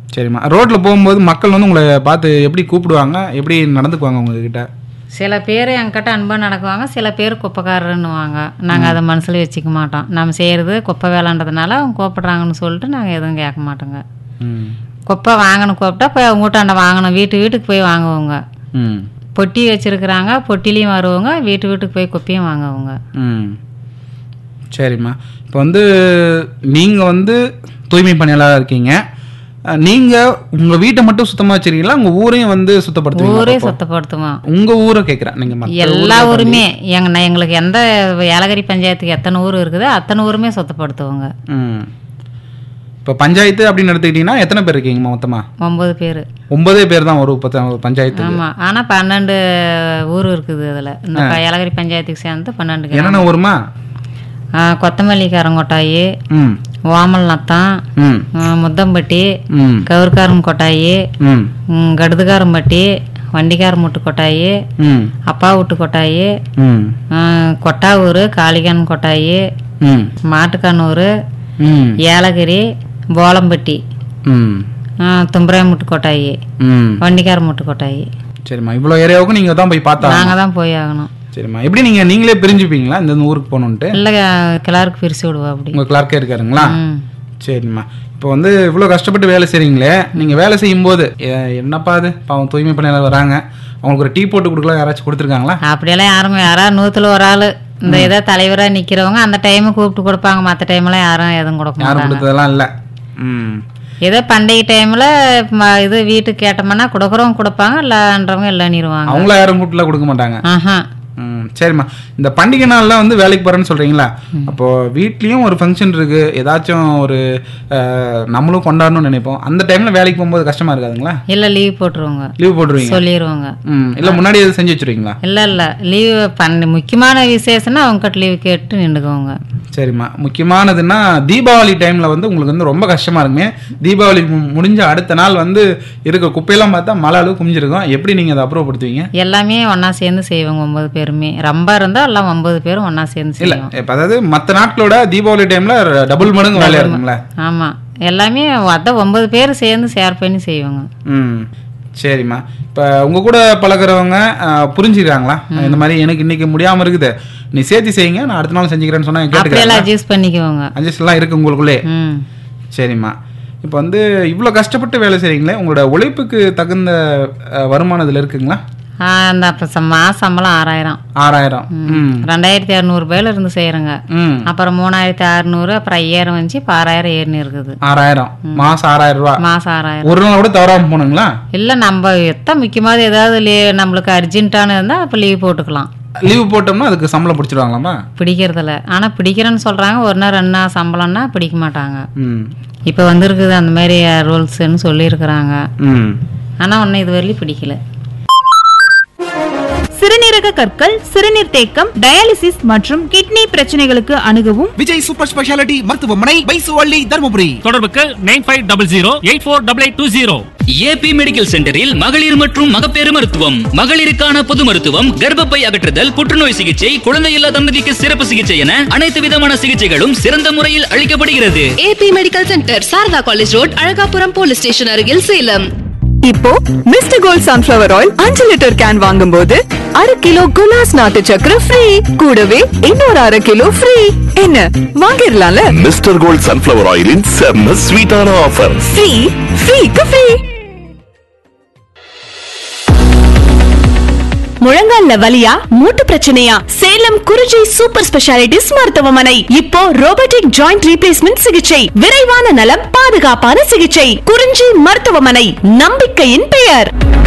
சரிம்மா ரோட்ல போகும்போது மக்கள் வந்து உங்களை பார்த்து எப்படி கூப்பிடுவாங்க எப்படி நடந்துக்குவாங்க உங்ககிட்ட சில பேர் என்கிட்ட அன்பாக நடக்குவாங்க சில பேர் குப்பைக்காரருன்னுவாங்க நாங்கள் அதை மனசில் வச்சுக்க மாட்டோம் நம்ம செய்கிறது குப்பை வேலைன்றதுனால அவங்க கூப்பிட்றாங்கன்னு சொல்லிட்டு நாங்கள் எதுவும் கேட்க மாட்டோங்க ம் குப்பை வாங்கணும் கூப்பிட்டா போய் அவங்க வீட்டாண்ட வாங்கணும் வீட்டு வீட்டுக்கு போய் வாங்குவோங்க ம் பொட்டி வச்சுருக்குறாங்க பொட்டிலையும் வருவாங்க வீட்டு வீட்டுக்கு போய் குப்பையும் வாங்குவோங்க ம் சரிம்மா இப்போ வந்து நீங்கள் வந்து தூய்மை பணியாளராக இருக்கீங்க அஹ், நீங்க உங்க வீட்டை மட்டும் சுத்தமா வச்சிருக்கீங்களா உங்க ஊரையும் வந்து சுத்தப்படுத்துவீங்க ஊரே சுத்தப்படுத்துவோம் உங்க ஊரை கேட்குறேன் நீங்க மத்த எல்லா ஊருமே எங்க நான் எங்களுக்கு எந்த ஏலகிரி பஞ்சாயத்துக்கு எத்தனை ஊர் இருக்குதோ அத்தனை ஊருமே சுத்தப்படுத்துவோங்க ம் இப்போ பஞ்சாயத்து அப்படின்னு எடுத்துக்கிட்டீங்கன்னா எத்தனை பேர் இருக்கீங்க மொத்தமா ஒம்பது பேர் ஒன்பதே பேர் தான் ஒரு பத்த- பஞ்சாயத்து ஆமாம் ஆனால் பன்னெண்டு ஊர் இருக்குது அதில் இந்த ப- ஏலகிரி பஞ்சாயத்துக்கு சேர்ந்து பன்னெண்டு கிராமம். என்னென்ன ஊருமா ஆ, கொத்தமல்லி கரங்கொட்டாயி ம் ஓமல் நத்தம் ம் ஆ, முத்தம்பட்டி ம் கவுர்காரம் கொட்டாயி ம் ம், கடுதுகாரம்பட்டி வண்டிகாரமுட்டு கொட்டாயி ம் அப்பா வீட்டு கொட்டாயி ம் ஆ, கொட்டாவூர் காளிகான் கொட்டாயி ம் மாட்டுக்கானூர் ம் ஏலகிரி போலம்பட்டி ம் ஆ, தும்பராயமுட்டு கொட்டாயி ம் வண்டிகாரமுட்டு கொட்டாயி சரிம்மா இவ்வளோ ஏரியாவுக்கும் நீங்கள் தான் போய் பார்த்தா நாங்கள் தான் போய் ஆகணும் சரிம்மா எப்படி நீங்கள் நீங்களே பிரிஞ்சுப்பீங்களா இந்த இந்த ஊருக்கு போகணுன்ட்டு இல்லை கிளாருக்கு பிரித்து விடுவா அப்படி உங்கள் கிளார்க்கே இருக்காருங்களா ம் சரிம்மா இப்போ வந்து இவ்வளோ கஷ்டப்பட்டு வேலை செய்கிறீங்களே நீங்கள் வேலை செய்யும்போது எ- என்னப்பா அது பாவம் தூய்மை பணியாளர் வராங்க அவங்களுக்கு ஒரு டீ போட்டு கொடுக்கலாம் யாராச்சும் கொடுத்துருக்காங்களா அப்படியெல்லாம் யாரும் யாராவது நூற்றுல ஒரு ஆள் இந்த இதை தலைவராக நிற்கிறவங்க அந்த டைமு கூப்பிட்டு கொடுப்பாங்க மற்ற டைம்லாம் யாரும் எதுவும் கொடுக்க யாரும் மாட்டாங்க கொடுத்ததெல்லாம் இல்லை ம் ஏதோ பண்டிகை டைமில் இது வீட்டுக்கு கேட்டோம்னா கொடுக்குறவங்க கொடுப்பாங்க இல்லைன்றவங்க இல்லைன்னிருவாங்க அவங்கள யாரும் கூட்டில் கொடுக்க மாட்டாங்க ஆஹா ம் சரிம்மா இந்த பண்டிகை நாள்ல வந்து வேலைக்கு போறேன்னு சொல்றீங்களா அப்போ வீட்லயும் ஒரு ஃபங்க்ஷன் இருக்கு ஏதாச்சும் ஒரு அஹ், நம்மளும் கொண்டாடணும்னு நினைப்போம் அந்த டைம்ல வேலைக்கு போகும்போது கஷ்டமா இருக்காதுங்களா இல்லை லீவ் போட்டுருவோங்க லீவ் போட்டுருவீங்க சொல்லிடுவோங்க ம் இல்ல முன்னாடி எதுவும் செஞ்சு வச்சிருவீங்களா இல்லை இல்லை லீவு பண்ண முக்கியமான விசேஷம்னா அவங்ககிட்ட லீவு கேட்டு நின்றுக்குவோங்க சரிம்மா முக்கியமானதுன்னா தீபாவளி டைம்ல வந்து உங்களுக்கு வந்து ரொம்ப கஷ்டமா இருக்குமே தீபாவளி மு- முடிஞ்ச அடுத்த நாள் வந்து இருக்க குப்பையெல்லாம் பார்த்தா மழை அளவு குமிஞ்சிருக்கும் எப்படி நீங்க அதை அப்புறப்படுத்துவீங்க எல்லாமே ஒன்றா சேர்ந்து செய்வோங்க ஒம்பது பேருமே ரொம்ப இருந்தால் எல்லாம் ஒம்பது பேரும் ஒன்றா சேர்ந்து இல்ல செய்வோம் இப்ப அதாவது மத்த நாட்களோட தீபாவளி டைம்ல டபுள் மடங்கு வேலையா இருக்கும்ல ஆமாம் எல்லாமே அதான் ஒம்பது பேர் சேர்ந்து ஷேர் பண்ணி செய்வோங்க ம் சரிம்மா இப்போ உங்கள் கூட பழகுறவங்க அஹ், புரிஞ்சுக்கிறாங்களா இந்த மாதிரி எனக்கு இன்னைக்கு முடியாமல் இருக்குது நீ சேர்த்து செய்யுங்க நான் அடுத்த நாள் செஞ்சுக்கிறேன்னு சொன்னால் கேட்டுக்கிறேன் அப்படியெல்லாம் அட்ஜஸ்ட் பண்ணிக்குவோங்க அட்ஜஸ்ட்லாம் இருக்கு உங்களுக்குள்ளே ம் சரிம்மா இப்போ வந்து இவ்வளோ கஷ்டப்பட்டு வேலை செய்கிறீங்களே உங்களோட உழைப்புக்கு தகுந்த அஹ், வருமானம் இதில் இருக்குங்களா ஆ, அந்த அப்போ மாச சம்பளம் ஆறாயிரம் ஆறாயிரம் ம் ரெண்டாயிரத்தி இரநூறுபாயில இருந்து செய்கிறேங்க ம் அப்புறம் மூணாயிரத்தி அறநூறு அப்புறம் ஐயாயிரம் வந்துச்சு இப்போ ஆறாயிரம் ஏறினு இருக்குது ஆறாயிரம் மாதம் ஆறாயிரம் ரூபா மாதம் ஆறாயிரம் ஒரு நாள் கூட தவறாமல் போகணுங்களா இல்லை நம்ம எத்தனை முக்கியமாக ஏதாவது லீ நம்மளுக்கு அர்ஜென்ட்டானு இருந்தால் அப்போ லீவ் போட்டுக்கலாம் லீவு போட்டோம்னா அதுக்கு சம்பளம் பிடிச்சிடுவாங்களாமா பிடிக்கிறதில்ல ஆனால் பிடிக்கிறேன்னு சொல்கிறாங்க ஒரு நாள் ரெண்டு நாள் சம்பளம்னா பிடிக்க மாட்டாங்க ம் இப்போ வந்திருக்குது அந்த மாதிரி ரூல்ஸ்ன்னு சொல்லியிருக்கிறாங்க ம் ஆனால் ஒன்றும் இது வரையிலும் பிடிக்கல சிறுநீரக கற்கள் சிறுநீர் தேக்கம் டயாலிசிஸ் மற்றும் கிட்னி பிரச்சனைகளுக்கு அணுகவும் விஜய் சூப்பர் ஸ்பெஷாலிட்டி மருத்துவமனை பைசுவள்ளி தருமபுரி தொடர்புக்கு nine five double zero eight four double eight two zero AB medical சென்டரில் மகளிர் மற்றும் மகப்பேறு மருத்துவம் மகளிருக்கான பொது மருத்துவம் கர்ப்பப்பை அகற்றுதல் புற்றுநோய் சிகிச்சை குழந்தையில்லா தம்பதிக்கு சிறப்பு சிகிச்சை என அனைத்து விதமான சிகிச்சைகளும் சிறந்த முறையில் அளிக்கப்படுகிறது AB medical centre Sharada college road Alagapuram police station அருகில் சேலம் இப்போ மிஸ்டர் கோல்ட் சன்ஃபிளவர் ஆயில் அஞ்சு லிட்டர் கேன் வாங்கும்போது அரை கிலோ குலாஸ் நாட்டு சக்கரை ஃப்ரீ கூடவே இன்னொரு அரை கிலோ ஃப்ரீ என்ன வாங்கிடலாம்ல மிஸ்டர் கோல்ட் சன்ஃபிளவர் ஆயிலின் செம்ம ஸ்வீட்டான ஆஃபர் ஃப்ரீ ஃப்ரீக்கு ஃப்ரீ முழங்கால்ல வலியா மூட்டு பிரச்சனையா சேலம் குறிஞ்சி சூப்பர் ஸ்பெஷாலிட்டிஸ் மருத்துவமனை இப்போ ரோபோட்டிக் ஜாயிண்ட் ரீப்ளேஸ்மெண்ட் சிகிச்சை விரைவான நலம் பாதுகாப்பான சிகிச்சை குறிஞ்சி மருத்துவமனை நம்பிக்கையின் பெயர்